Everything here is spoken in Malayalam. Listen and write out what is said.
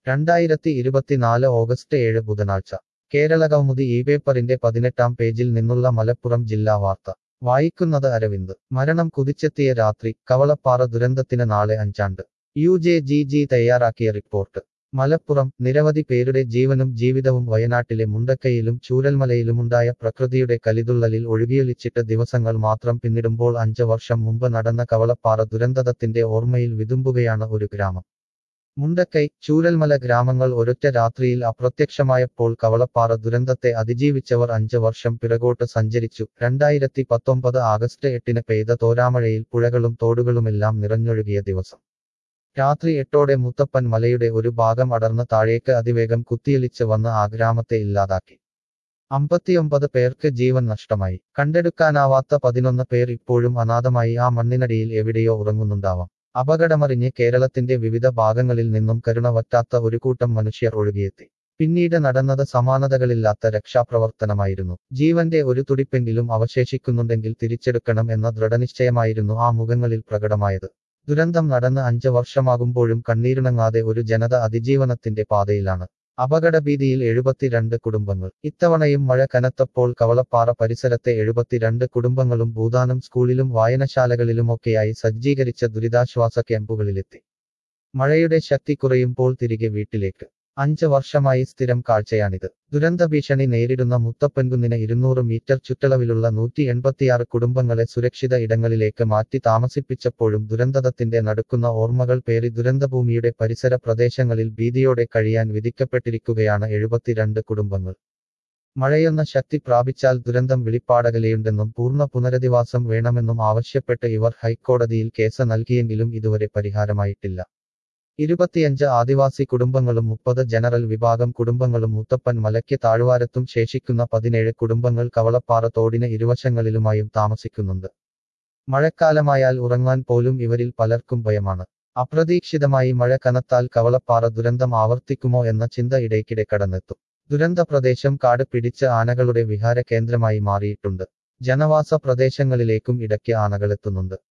രണ്ടായിരത്തി ഇരുപത്തിനാല് ഓഗസ്റ്റ് ഏഴ് ബുധനാഴ്ച കേരളകൗമുദി ഈ പേപ്പറിന്റെ പതിനെട്ടാം പേജിൽ നിന്നുള്ള മലപ്പുറം ജില്ലാ വാർത്ത വായിക്കുന്നത് അരവിന്ദ് മരണം കുതിച്ചെത്തിയ രാത്രി കവളപ്പാറ ദുരന്തത്തിന് നാളെ അഞ്ചാണ്ട് യു ജെ ജി ജി തയ്യാറാക്കിയ റിപ്പോർട്ട് മലപ്പുറം നിരവധി പേരുടെ ജീവനും ജീവിതവും വയനാട്ടിലെ മുണ്ടക്കയിലും ചൂരൽമലയിലുമുണ്ടായ പ്രകൃതിയുടെ കലിതുള്ളലിൽ ഒഴുകിയൊലിച്ചിട്ട് ദിവസങ്ങൾ മാത്രം പിന്നിടുമ്പോൾ അഞ്ച് വർഷം മുമ്പ് നടന്ന കവളപ്പാറ ദുരന്തത്തിന്റെ ഓർമ്മയിൽ വിതുമ്പുകയാണ് ഒരു ഗ്രാമം മുണ്ടക്കൈ ചൂരൽമല ഗ്രാമങ്ങൾ ഒരൊറ്റ രാത്രിയിൽ അപ്രത്യക്ഷമായപ്പോൾ കവളപ്പാറ ദുരന്തത്തെ അതിജീവിച്ചവർ അഞ്ച് വർഷം പിറകോട്ട് സഞ്ചരിച്ചു രണ്ടായിരത്തി പത്തൊമ്പത് ആഗസ്റ്റ് എട്ടിന് പെയ്ത തോരാമഴയിൽ പുഴകളും തോടുകളുമെല്ലാം നിറഞ്ഞൊഴുകിയ ദിവസം രാത്രി എട്ടോടെ മുത്തപ്പൻ മലയുടെ ഒരു ഭാഗം അടർന്ന് താഴേക്ക് അതിവേഗം കുത്തിയൊലിച്ച് വന്ന് ആ ഗ്രാമത്തെ ഇല്ലാതാക്കി അമ്പത്തിയൊമ്പത് പേർക്ക് ജീവൻ നഷ്ടമായി കണ്ടെടുക്കാനാവാത്ത പതിനൊന്ന് പേർ ഇപ്പോഴും അനാഥമായി ആ മണ്ണിനടിയിൽ എവിടെയോ ഉറങ്ങുന്നുണ്ടാവാം അപകടമറിഞ്ഞ് കേരളത്തിന്റെ വിവിധ ഭാഗങ്ങളിൽ നിന്നും കരുണ വറ്റാത്ത ഒരു കൂട്ടം മനുഷ്യർ ഒഴുകിയെത്തി പിന്നീട് നടന്നത് സമാനതകളില്ലാത്ത രക്ഷാപ്രവർത്തനമായിരുന്നു ജീവന്റെ ഒരു തുടിപ്പെങ്കിലും അവശേഷിക്കുന്നുണ്ടെങ്കിൽ തിരിച്ചെടുക്കണം എന്ന ദൃഢനിശ്ചയമായിരുന്നു ആ മുഖങ്ങളിൽ പ്രകടമായത് ദുരന്തം നടന്ന് അഞ്ച് വർഷമാകുമ്പോഴും കണ്ണീരിണങ്ങാതെ ഒരു ജനത അതിജീവനത്തിന്റെ പാതയിലാണ് അപകടഭീതിയിൽ എഴുപത്തിരണ്ട് കുടുംബങ്ങൾ ഇത്തവണയും മഴ കനത്തപ്പോൾ കവളപ്പാറ പരിസരത്തെ എഴുപത്തിരണ്ട് കുടുംബങ്ങളും ഭൂതാനം സ്കൂളിലും വായനശാലകളിലുമൊക്കെയായി സജ്ജീകരിച്ച ദുരിതാശ്വാസ ക്യാമ്പുകളിലെത്തി മഴയുടെ ശക്തി കുറയുമ്പോൾ തിരികെ വീട്ടിലേക്ക് അഞ്ച് വർഷമായി സ്ഥിരം കാഴ്ചയാണിത് ദുരന്ത ഭീഷണി നേരിടുന്ന മുത്തപ്പൻകുന്നിന് ഇരുന്നൂറ് മീറ്റർ ചുറ്റളവിലുള്ള നൂറ്റി എൺപത്തിയാറ് കുടുംബങ്ങളെ സുരക്ഷിത ഇടങ്ങളിലേക്ക് മാറ്റി താമസിപ്പിച്ചപ്പോഴും ദുരന്തത്തിന്റെ നടുക്കുന്ന ഓർമ്മകൾ പേറി ദുരന്തഭൂമിയുടെ പരിസര പ്രദേശങ്ങളിൽ ഭീതിയോടെ കഴിയാൻ വിധിക്കപ്പെട്ടിരിക്കുകയാണ് എഴുപത്തിരണ്ട് കുടുംബങ്ങൾ മഴയൊന്ന ശക്തി പ്രാപിച്ചാൽ ദുരന്തം വിളിപ്പാടകലെയുണ്ടെന്നും പൂർണ്ണ പുനരധിവാസം വേണമെന്നും ആവശ്യപ്പെട്ട് ഇവർ ഹൈക്കോടതിയിൽ കേസ് നൽകിയെങ്കിലും ഇതുവരെ പരിഹാരമായിട്ടില്ല ഇരുപത്തിയഞ്ച് ആദിവാസി കുടുംബങ്ങളും മുപ്പത് ജനറൽ വിഭാഗം കുടുംബങ്ങളും മുത്തപ്പൻ മലയ്ക്ക് താഴ്വാരത്തും ശേഷിക്കുന്ന പതിനേഴ് കുടുംബങ്ങൾ കവളപ്പാറ തോടിന് ഇരുവശങ്ങളിലുമായും താമസിക്കുന്നുണ്ട് മഴക്കാലമായാൽ ഉറങ്ങാൻ പോലും ഇവരിൽ പലർക്കും ഭയമാണ് അപ്രതീക്ഷിതമായി മഴ കനത്താൽ കവളപ്പാറ ദുരന്തം ആവർത്തിക്കുമോ എന്ന ചിന്ത ഇടയ്ക്കിടെ കടന്നെത്തും ദുരന്ത പ്രദേശം കാട് പിടിച്ച് ആനകളുടെ വിഹാര കേന്ദ്രമായി മാറിയിട്ടുണ്ട് ജനവാസ പ്രദേശങ്ങളിലേക്കും ഇടയ്ക്ക് ആനകളെത്തുന്നുണ്ട്